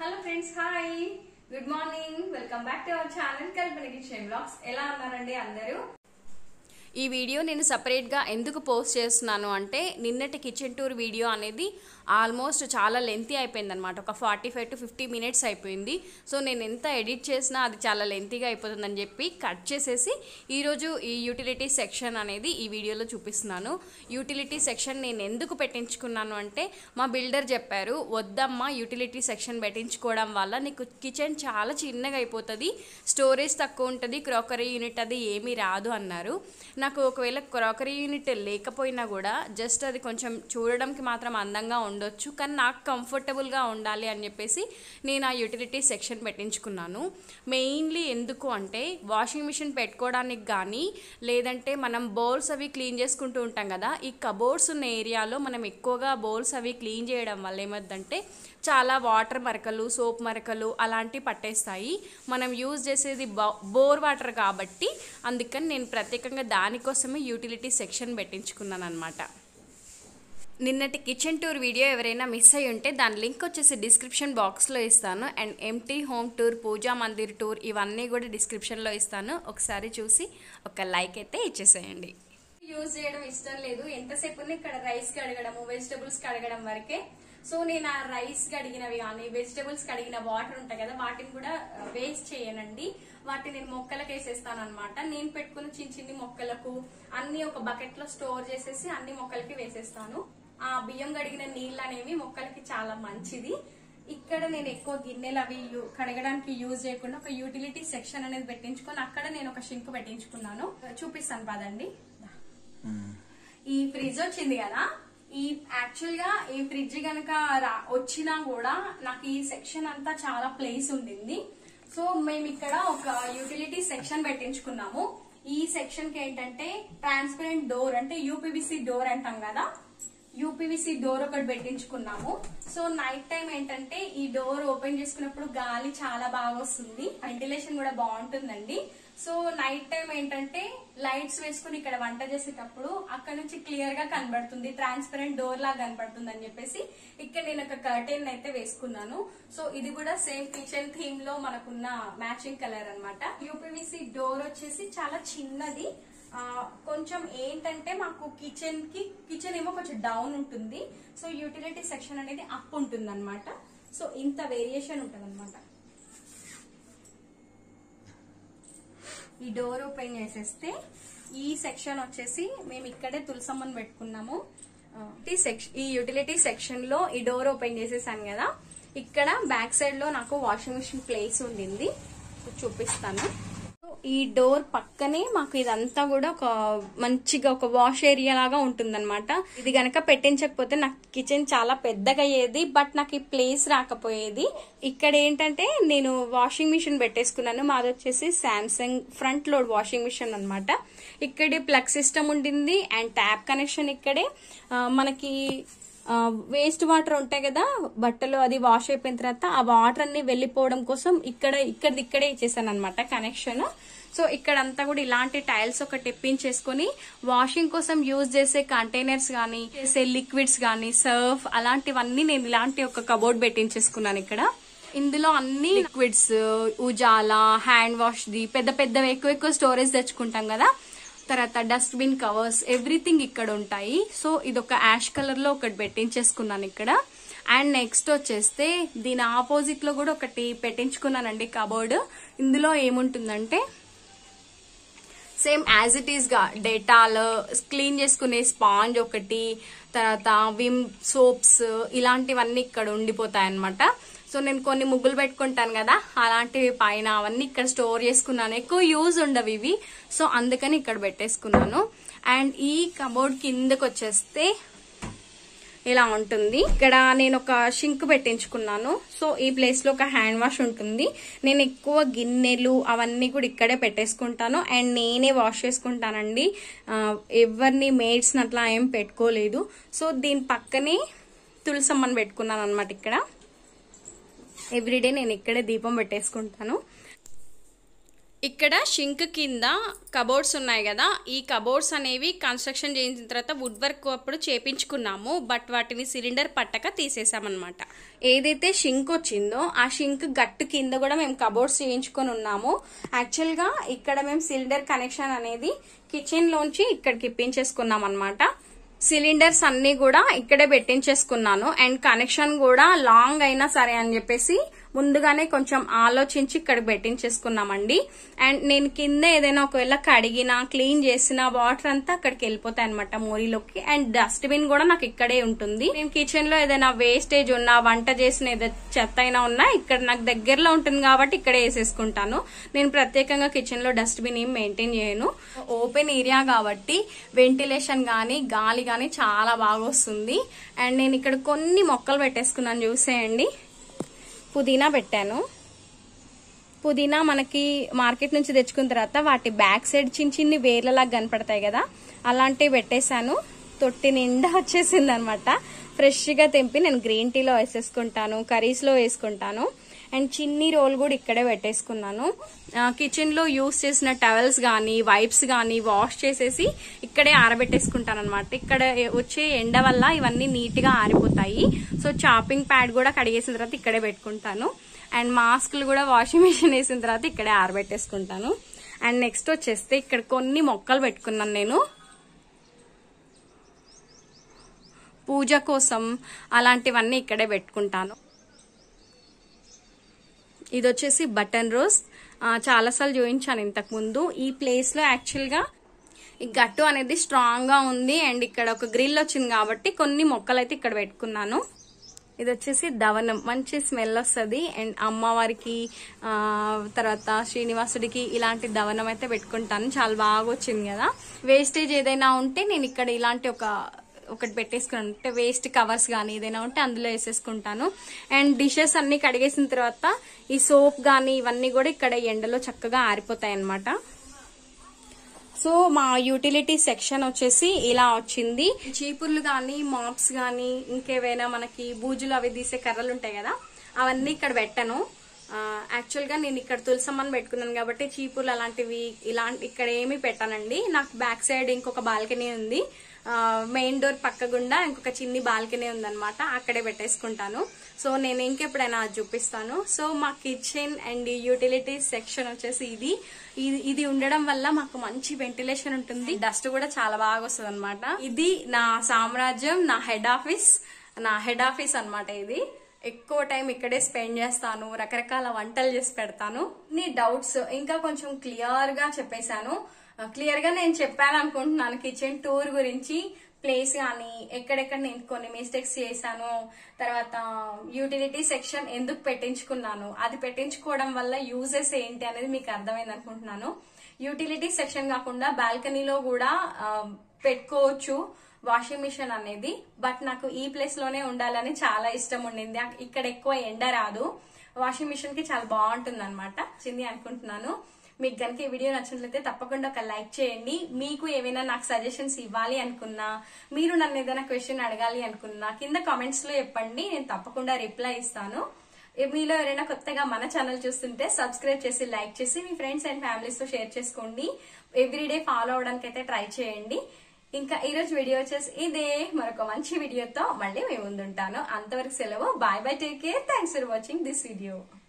hello friends hi good morning welcome back to our channel Kalpana kitchen blogs ఎలా ఉన్నారండి అందరూ ఈ వీడియో నేను సపరేట్గా ఎందుకు పోస్ట్ చేస్తున్నాను అంటే నిన్నటి కిచెన్ టూర్ వీడియో అనేది ఆల్మోస్ట్ చాలా లెంతీ అయిపోయింది అనమాట ఒక forty five to fifty minutes అయిపోయింది సో నేను ఎంత ఎడిట్ చేసినా అది చాలా లెంతీగా అయిపోతుందని చెప్పి కట్ చేసేసి ఈరోజు ఈ యూటిలిటీ సెక్షన్ అనేది ఈ వీడియోలో చూపిస్తున్నాను యూటిలిటీ సెక్షన్ నేను ఎందుకు పెట్టించుకున్నాను అంటే మా బిల్డర్ చెప్పారు వద్దమ్మా యూటిలిటీ సెక్షన్ పెట్టించుకోవడం వల్ల నీకు కిచెన్ చాలా చిన్నగా అయిపోతుంది స్టోరేజ్ తక్కువ ఉంటుంది క్రాకరీ యూనిట్ అది ఏమీ రాదు అన్నారు నాకు ఒకవేళ క్రాకరీ యూనిట్ లేకపోయినా కూడా జస్ట్ అది కొంచెం చూడడానికి మాత్రం అందంగా ఉండొచ్చు కానీ నాకు కంఫర్టబుల్గా ఉండాలి అని చెప్పేసి నేను ఆ యూటిలిటీ సెక్షన్ పెట్టించుకున్నాను మెయిన్లీ ఎందుకు అంటే వాషింగ్ మిషన్ పెట్టుకోవడానికి కానీ లేదంటే మనం బౌల్స్ అవి క్లీన్ చేసుకుంటూ ఉంటాం కదా ఈ కబోర్డ్స్ ఉన్న ఏరియాలో మనం ఎక్కువగా బౌల్స్ అవి క్లీన్ చేయడం వల్ల ఏమవుతుందంటే చాలా వాటర్ మరకలు సోప్ మరకలు అలాంటివి పట్టేస్తాయి మనం యూజ్ చేసేది బోర్ వాటర్ కాబట్టి అందుకని నేను ప్రత్యేకంగా దానికోసమే యూటిలిటీ సెక్షన్ పెట్టించుకున్నాను అనమాట నిన్నటి కిచెన్ టూర్ వీడియో ఎవరైనా మిస్ అయ్యి ఉంటే దాని లింక్ వచ్చేసి డిస్క్రిప్షన్ బాక్స్లో ఇస్తాను and empty home tour puja mandir tour ఇవన్నీ కూడా డిస్క్రిప్షన్లో ఇస్తాను ఒకసారి చూసి ఒక లైక్ అయితే ఇచ్చేసేయండి యూజ్ చేయడం ఇష్టం లేదు ఎంతసేపు ఉన్నా ఇక్కడ రైస్ కడగడము వెజిటబుల్స్ కడగడం వరకే సో నేను ఆ రైస్ కడిగినవి కానీ వెజిటబుల్స్ కడిగిన వాటర్ ఉంటాయి కదా వాటిని కూడా వేస్ట్ చేయనండి వాటిని నేను మొక్కలకు వేసేస్తాను అనమాట నేను పెట్టుకున్న చిన్న చిన్ని మొక్కలకు అన్ని ఒక బకెట్ లో స్టోర్ చేసేసి అన్ని మొక్కలకి వేసేస్తాను ఆ బియ్యం కడిగిన నీళ్ళు అనేవి మొక్కలకి చాలా మంచిది ఇక్కడ నేను ఎక్కువ గిన్నెలు అవి యు- కడగడానికి యూజ్ చేయకుండా ఒక యూటిలిటీ సెక్షన్ అనేది పెట్టించుకొని అక్కడ నేను ఒక షింక్ పెట్టించుకున్నాను చూపిస్తాను పదండి ఈ ఫ్రిడ్జ్ వచ్చింది కదా ఈ యాక్చువల్ గా ఈ ఫ్రిడ్జ్ గనక రా- వచ్చినా కూడా నాకు ఈ సెక్షన్ అంతా చాలా ప్లేస్ ఉండింది సో మేము ఇక్కడ ఒక యూటిలిటీ సెక్షన్ పెట్టించుకున్నాము ఈ సెక్షన్ కి ఏంటంటే ట్రాన్స్పరెంట్ డోర్ అంటే యూపీవీసీ డోర్ అంటాం కదా యూపీవీసీ డోర్ ఒకటి పెట్టించుకున్నాము సో నైట్ టైం ఏంటంటే ఈ డోర్ ఓపెన్ చేసుకున్నప్పుడు గాలి చాలా బాగా వస్తుంది వెంటిలేషన్ కూడా బాగుంటుందండి సో నైట్ టైం ఏంటంటే లైట్స్ వేసుకుని ఇక్కడ వంట చేసేటప్పుడు అక్కడ నుంచి క్లియర్ గా కనబడుతుంది ట్రాన్స్పరెంట్ డోర్ లాగా కనబడుతుంది అని చెప్పేసి ఇక్కడ నేను ఒక కర్టెన్ అయితే వేసుకున్నాను సో ఇది కూడా సేమ్ కిచెన్ థీమ్ లో మనకున్న మ్యాచింగ్ కలర్ అన్నమాట యూపీవీసీ డోర్ వచ్చేసి చాలా చిన్నది ఆ, కొంచెం ఏంటంటే మాకు కిచెన్ కి కిచెన్ ఏమో కొంచెం డౌన్ ఉంటుంది సో యూటిలిటీ సెక్షన్ అనేది అప్ ఉంటుంది అనమాట సో ఇంత వేరియేషన్ ఉంటుంది అనమాట ఈ డోర్ ఓపెన్ చేసేస్తే ఈ సెక్షన్ వచ్చేసి మేము ఇక్కడే తులసమ్మని పెట్టుకున్నాము ఆ, ఈ సెక్షన్ ఈ యూటిలిటీ సెక్షన్ లో ఈ డోర్ ఓపెన్ చేసేసాను కదా ఇక్కడ బ్యాక్ సైడ్ లో నాకు వాషింగ్ మిషన్ ప్లేస్ ఉండింది చూపిస్తాను సో ఈ డోర్ పక్కనే మాకు ఇదంతా కూడా ఒక మంచిగా ఒక వాష్ ఏరియా లాగా ఉంటుందన్నమాట ఇది గనక పెట్టించకపోతే నాకు కిచెన్ చాలా పెద్దగా అయ్యేది బట్ నాకు ఈ ప్లేస్ రాకపోయేది ఇక్కడ ఏంటంటే నేను వాషింగ్ మిషన్ పెట్టేసుకున్నాను మాది వచ్చేసి Samsung front load washing machine అన్నమాట ఇక్కడే ప్లగ్ సిస్టమ్ ఉండింది అండ్ ట్యాప్ కనెక్షన్ ఇక్కడే ఆ, మనకి వేస్ట్ వాటర్ ఉంటాయి కదా బట్టలు అది వాష్ అయిపోయిన తర్వాత ఆ వాటర్ అన్ని వెళ్ళిపోవడం కోసం ఇక్కడ ఇక్కడ ఇక్కడే ఇచ్చేసాను అనమాట కనెక్షన్ సో ఇక్కడంతా కూడా ఇలాంటి టైల్స్ ఒక తెప్పించేసుకొని వాషింగ్ కోసం యూజ్ చేసే కంటైనర్స్ కానీ చేసే లిక్విడ్స్ కానీ సర్ఫ్ అలాంటివన్నీ నేను ఇలాంటి ఒక కబోర్డ్ పెట్టించేసుకున్నాను ఇక్కడ ఇందులో అన్ని లిక్విడ్స్ ఉజాలా హ్యాండ్ వాష్ ది పెద్ద పెద్దవి ఎక్కువ ఎక్కువ స్టోరేజ్ తెచ్చుకుంటాం కదా తర్వాత డస్ట్బిన్ కవర్స్ ఎవ్రీథింగ్ ఇక్కడ ఉంటాయి సో ఇది ఒక యాష్ కలర్ లో ఒకటి పెట్టించేసుకున్నాను ఇక్కడ అండ్ నెక్స్ట్ వచ్చేస్తే దీని ఆపోజిట్ లో కూడా ఒకటి పెట్టించుకున్నానండి కబోర్డ్ ఇందులో ఏముంటుందంటే సేమ్ యాజ్ ఇట్ ఈస్ గా డేటాల్ క్లీన్ చేసుకునే స్పాంజ్ ఒకటి తర్వాత విమ్ సోప్స్ ఇలాంటివన్నీ ఇక్కడ ఉండిపోతాయి అనమాట సో నేను కొన్ని ముగ్గులు పెట్టుకుంటాను కదా అలాంటివి పైన అవన్నీ ఇక్కడ స్టోర్ చేసుకున్నాను ఎక్కువ యూజ్ ఉండవు ఇవి సో అందుకని ఇక్కడ పెట్టేసుకున్నాను అండ్ ఈ కబోర్డ్ కిందకి వచ్చేస్తే ఇలా ఉంటుంది ఇక్కడ నేను ఒక షింక్ పెట్టించుకున్నాను సో ఈ ప్లేస్ లో ఒక హ్యాండ్ వాష్ ఉంటుంది నేను ఎక్కువ గిన్నెలు అవన్నీ కూడా ఇక్కడే పెట్టేసుకుంటాను అండ్ నేనే వాష్ చేసుకుంటానండి ఆ, ఎవరిని మేడ్స్ అట్లా ఏం పెట్టుకోలేదు సో దీని పక్కనే తులసమ్మని పెట్టుకున్నాను అనమాట ఇక్కడ ఎవ్రీడే నేను ఇక్కడే దీపం పెట్టేసుకుంటాను ఇక్కడ షింక్ కింద కబోర్డ్స్ ఉన్నాయి కదా ఈ కబోర్డ్స్ అనేవి కన్స్ట్రక్షన్ చేసిన తర్వాత వుడ్ వర్క్ అప్పుడు చేపించుకున్నాము బట్ వాటిని సిలిండర్ పట్టక తీసేసామన్నమాట ఏదైతే షింక్ వచ్చిందో ఆ షింక్ గట్టు కింద కూడా మేము కబోర్డ్స్ చేయించుకొని ఉన్నాము యాక్చువల్గా ఇక్కడ మేము సిలిండర్ కనెక్షన్ అనేది కిచెన్ లోంచి ఇక్కడికి ఇప్పించేసుకున్నాం అనమాట సిలిండర్స్ అన్ని కూడా ఇక్కడే పెట్టించేసుకున్నాను అండ్ కనెక్షన్ కూడా లాంగ్ అయినా సరే అని చెప్పేసి ముందుగానే కొంచెం ఆలోచించి ఇక్కడ పెట్టించేసుకున్నామండి అండ్ నేను కింద ఏదైనా ఒకవేళ కడిగినా క్లీన్ చేసిన వాటర్ అంతా అక్కడికి వెళ్ళిపోతాయి అనమాట మోరీలోకి అండ్ డస్ట్బిన్ కూడా నాకు ఇక్కడే ఉంటుంది నేను కిచెన్ లో ఏదైనా వేస్టేజ్ ఉన్నా వంట చేసిన ఏదైనా చెత్త అయినా ఉన్నా ఇక్కడ నాకు దగ్గరలో ఉంటుంది కాబట్టి ఇక్కడే వేసేసుకుంటాను నేను ప్రత్యేకంగా కిచెన్ లో డస్ట్బిన్ ఏం మెయింటైన్ చేయను ఓపెన్ ఏరియా కాబట్టి వెంటిలేషన్ గానీ గాలి గానీ చాలా బాగా వస్తుంది అండ్ నేను ఇక్కడ కొన్ని మొక్కలు పెట్టేసుకున్నాను చూసేయండి పుదీనా పెట్టాను పుదీనా మనకి మార్కెట్ నుంచి తెచ్చుకున్న తర్వాత వాటి బ్యాక్ సైడ్ చిన్న చిన్ని వేర్లలాగా కనపడతాయి కదా అలాంటివి పెట్టేశాను తొట్టి నిండా వచ్చేసింది అనమాట ఫ్రెష్గా తెంపి నేను గ్రీన్ టీలో వేసేసుకుంటాను కర్రీస్లో వేసుకుంటాను అండ్ చిన్ని రోల్ కూడా ఇక్కడే పెట్టేసుకున్నాను కిచెన్లో యూస్ చేసిన టవల్స్ కానీ వైప్స్ కానీ వాష్ చేసేసి ఇక్కడే ఆరబెట్టేసుకుంటాను అనమాట ఇక్కడ వచ్చే ఎండ వల్ల ఇవన్నీ నీట్గా ఆరిపోతాయి సో చాపింగ్ ప్యాడ్ కూడా కడిగేసిన తర్వాత ఇక్కడే పెట్టుకుంటాను అండ్ మాస్క్లు కూడా వాషింగ్ మిషన్ వేసిన తర్వాత ఇక్కడే ఆరబెట్టేసుకుంటాను అండ్ నెక్స్ట్ వచ్చేస్తే ఇక్కడ కొన్ని మొక్కలు పెట్టుకున్నాను నేను పూజ కోసం అలాంటివన్నీ ఇక్కడే పెట్టుకుంటాను ఇది వచ్చేసి బటన్ రోజ్ ఆ, చాలాసార్లు చూపించాను ఇంతకు ముందు ఈ ప్లేస్ లో యాక్చువల్ గా ఈ గట్టు అనేది స్ట్రాంగ్ గా ఉంది అండ్ ఇక్కడ ఒక గ్రిల్ వచ్చింది కాబట్టి కొన్ని మొక్కలు అయితే ఇక్కడ పెట్టుకున్నాను ఇది వచ్చేసి దవనం మంచి స్మెల్ వస్తుంది అండ్ అమ్మవారికి ఆ, తర్వాత శ్రీనివాసుడికి ఇలాంటి దవనం అయితే పెట్టుకుంటాను చాలా బాగా వచ్చింది కదా వేస్టేజ్ ఏదైనా ఉంటే నేను ఇక్కడ ఇలాంటి ఒక ఒకటి పెట్టేసుకున్నాను అంటే వేస్ట్ కవర్స్ కానీ ఏదైనా ఉంటే అందులో వేసేసుకుంటాను అండ్ డిషెస్ అన్ని కడిగేసిన తర్వాత ఈ సోప్ కానీ ఇవన్నీ కూడా ఇక్కడ ఎండలో చక్కగా ఆరిపోతాయి అన్నమాట సో మా యూటిలిటీ సెక్షన్ వచ్చేసి ఇలా వచ్చింది చీపుర్లు కానీ మాప్స్ కానీ ఇంకేవైనా మనకి బూజులు అవి తీసే కర్రలు ఉంటాయి కదా అవన్నీ ఇక్కడ పెట్టను యాక్చువల్ గా నేను ఇక్కడ తులసమ్మని పెట్టుకున్నాను కాబట్టి చీపుర్లు అలాంటివి ఇలాంటి ఇక్కడ ఏమీ పెట్టానండి నాకు బ్యాక్ సైడ్ ఇంకొక బాల్కనీ ఉంది మెయిన్ డోర్ పక్క గుండా ఇంకొక చిన్ని బాల్కనీ ఉందన్నమాట అక్కడే పెట్టేసుకుంటాను సో నేను ఇంకెప్పుడైనా అది చూపిస్తాను సో మా కిచెన్ అండ్ యూటిలిటీ సెక్షన్ వచ్చేసి ఇది ఇది- ఇది ఉండడం వల్ల మాకు మంచి వెంటిలేషన్ ఉంటుంది డస్ట్ కూడా చాలా బాగా వస్తుంది ఇది నా సామ్రాజ్యం నా హెడ్ ఆఫీస్ నా హెడ్ ఆఫీస్ అన్నమాట ఇది ఎక్కువ టైం ఇక్కడే స్పెండ్ చేస్తాను రకరకాల వంటలు చేసి పెడతాను నీ డౌట్స్ ఇంకా కొంచెం క్లియర్ గా చెప్పేశాను క్లియర్ గా నేను చెప్పాను అనుకుంటున్నాను కిచెన్ టూర్ గురించి ప్లేస్ కానీ ఎక్కడెక్కడ నేను కొన్ని మిస్టేక్స్ చేశాను తర్వాత యూటిలిటీ సెక్షన్ ఎందుకు పెట్టించుకున్నాను అది పెట్టించుకోవడం వల్ల యూజెస్ ఏంటి అనేది మీకు అర్థమైంది అనుకుంటున్నాను యూటిలిటీ సెక్షన్ కాకుండా బాల్కనీలో కూడా ఆ, పెట్టుకోవచ్చు వాషింగ్ మిషన్ అనేది బట్ నాకు ఈ ప్లేస్ లోనే ఉండాలని చాలా ఇష్టం ఉండింది అక్- ఇక్కడ ఎక్కువ ఎండ రాదు వాషింగ్ మిషన్ కి చాలా బాగుంటుంది అనమాట చింది అనుకుంటున్నాను మీకు కనుక ఈ వీడియో నచ్చినట్లయితే తప్పకుండా ఒక లైక్ చేయండి మీకు ఏమైనా నాకు సజెషన్స్ ఇవ్వాలి అనుకున్నా మీరు నన్ను ఏదైనా క్వశ్చన్ అడగాలి అనుకున్నా కింద కామెంట్స్ లో చెప్పండి నేను తప్పకుండా రిప్లై ఇస్తాను ఏ- మీలో ఎవరైనా కొత్తగా మన ఛానల్ చూస్తుంటే సబ్స్క్రైబ్ చేసి లైక్ చేసి మీ ఫ్రెండ్స్ అండ్ ఫ్యామిలీస్ తో షేర్ చేసుకోండి ఎవ్రీడే ఫాలో అవడానికి అయితే ట్రై చేయండి ఇంకా ఈ రోజు వీడియో వచ్చేసి ఇదే మరొక మంచి వీడియోతో మళ్ళీ మేము ముందుంటాను అంతవరకు సెలవు bye bye take care thanks for watching this video